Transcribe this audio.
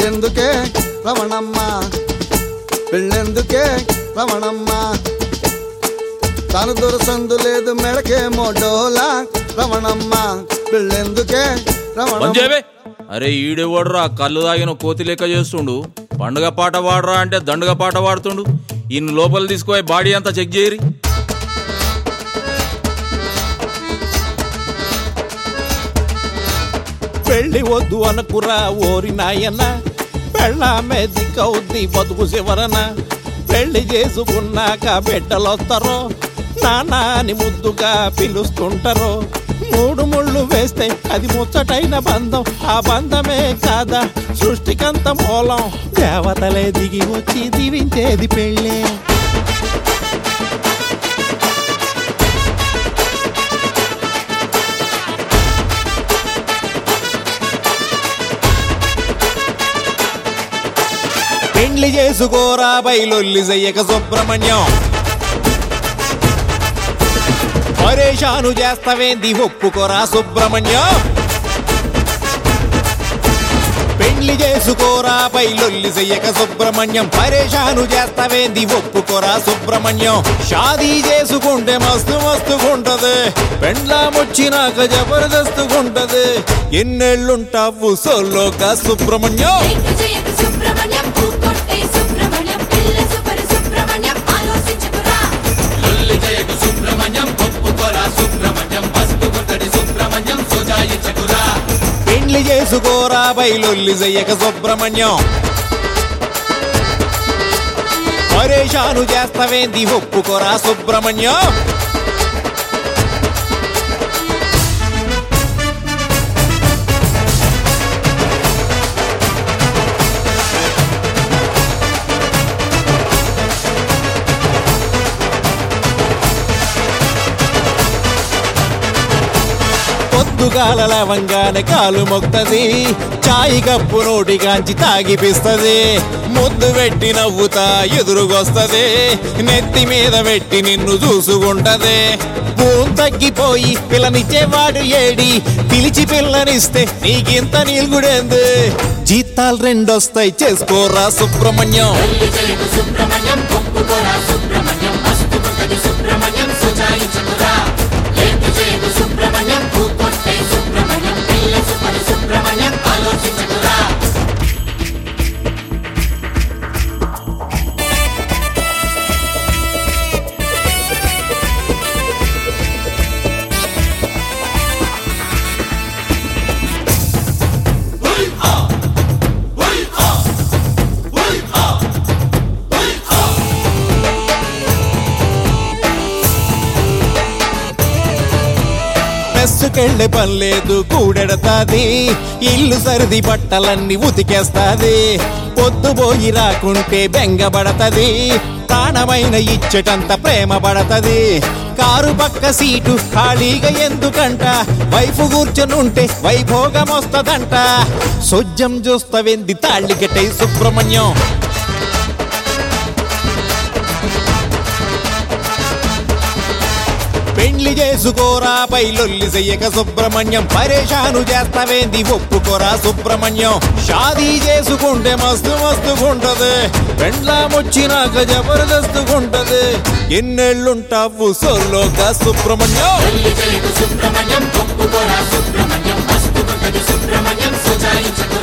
ఎందుకే రమణమ్మ పెళ్ళెందుకే రమణమ్మ తను దొరసందు లేదు మెడకేమో డోలా రమణమ్మ పెళ్ళెందుకే రమణమ్మ మంజేవే అరే ఈడేవాడురా కళ్ళు తాగిన కోతి లెక్క చేస్తుండు పండుగ పాట వాడరా అంటే దండుగ పాట వాడుతుండు ఇన్ని లోపల తీసుకుపోయి బాడీ అంతా చెక్ చేయరి పెళ్లి వద్దు అనుకురా ఓరి నాయన పెళ్ళామే దిక్కవుద్ది బతుకు చివరన పెళ్లి చేసుకున్నాక బిడ్డలొస్తారో నాన్న అని ముద్దుగా పిలుస్తుంటారో మూడు ముళ్ళు వేస్తే అది ముచ్చటైన బంధం ఆ బంధమే కాదా సృష్టికంత మూలం దేవతలే దిగి వచ్చి దీవించేది పెళ్ళే పెండ్లి చేసుకోరా బయలొల్లి చెయ్యక సుబ్రహ్మణ్యం పరేషాను చేస్తావేంది ఒప్పుకోరా సుబ్రహ్మణ్యం పెండ్లి చేసుకోరా బయలొల్లి చెయ్యక సుబ్రహ్మణ్యం పరేషాను చేస్తావేంది ఒప్పుకోరా సుబ్రహ్మణ్యం షాదీ చేసుకుంటే మస్తు మస్తుగుంటది పెండ్లామొచ్చినాక జబర్దస్తుగుంటది ఎన్నెళ్ళుంటావు సోలోగా సుబ్రహ్మణ్యం ఎక్కు చేయకు సుబ్రహ్మణ్యం పూకొట్టే సుబ్రహ్మణ్యం పిల్ల సుపరి సుబ్రహ్మణ్యం ఆలోచించకురా పెండ్లి చేసుకోరా బయలొల్లి చెయ్యక సుబ్రహ్మణ్యం పరేషాను చేస్తావేంది ఒప్పుకోరా సుబ్రహ్మణ్యం పొద్దుగాల లవంగానే కాలు మొక్తది చాయి కప్పు నోటిగాంచి తాగిపిస్తది ముద్దు పెట్టి నవ్వుతా ఎదురుగొస్తది నెత్తి మీద పెట్టి నిన్ను చూసుకుంటది భూం తగ్గిపోయి పిల్లనిచ్చేవాడు ఏడి పిలిచి పిల్లనిస్తే నీకింత నీల్గుడేంది జీతాలు రెండొస్తాయి చేసుకోరా సుబ్రహ్మణ్యం పెళ్లి చేయకు సుబ్రహ్మణ్యం ఒప్పుకోరా సుబ్రహ్మణ్యం మస్తుకుంటది సుబ్రహ్మణ్యం సుజాయించకురా ఎక్కు చేయకు సుబ్రహ్మణ్యం పూకొట్టే సుబ్రహ్మణ్యం పిల్ల సుపరి సుబ్రహ్మణ్యం ఆలోచించకురా మెస్సుకెళ్ళే పనిలేదు కూడెడతాది ఇల్లు సరిది బట్టలన్నీ ఉతికేస్తాది పొద్దుపోయి రాకుంటే బెంగబడతది ప్రాణమైన ఇచ్చటంత ప్రేమ పడతది కారు పక్క సీటు ఖాళీగా ఎందుకంట వైఫ్ కూర్చొనుంటే వైభోగం వస్తదంట సొజ్జం చూస్తవెంది తాళ్ళి గట్టై సుబ్రహ్మణ్యం పెండ్లి చేసుకోరా బయలొల్లి చెయ్యక సుబ్రహ్మణ్యం పరేషాను చేస్తావేంది ఒప్పుకోరా సుబ్రహ్మణ్యం షాదీ చేసుకుంటే మస్తు మస్తుగుంటది పెండ్లామొచ్చినాక జబర్దస్తుగుంటది ఎన్నెళ్ళుంటావు సోలోగా సుబ్రహ్మణ్యం పెళ్లి చేయకు సుబ్రహ్మణ్యం ఒప్పుకోరా సుబ్రహ్మణ్యం మస్తుకుంటది సుబ్రహ్మణ్యం సుజాయించకురా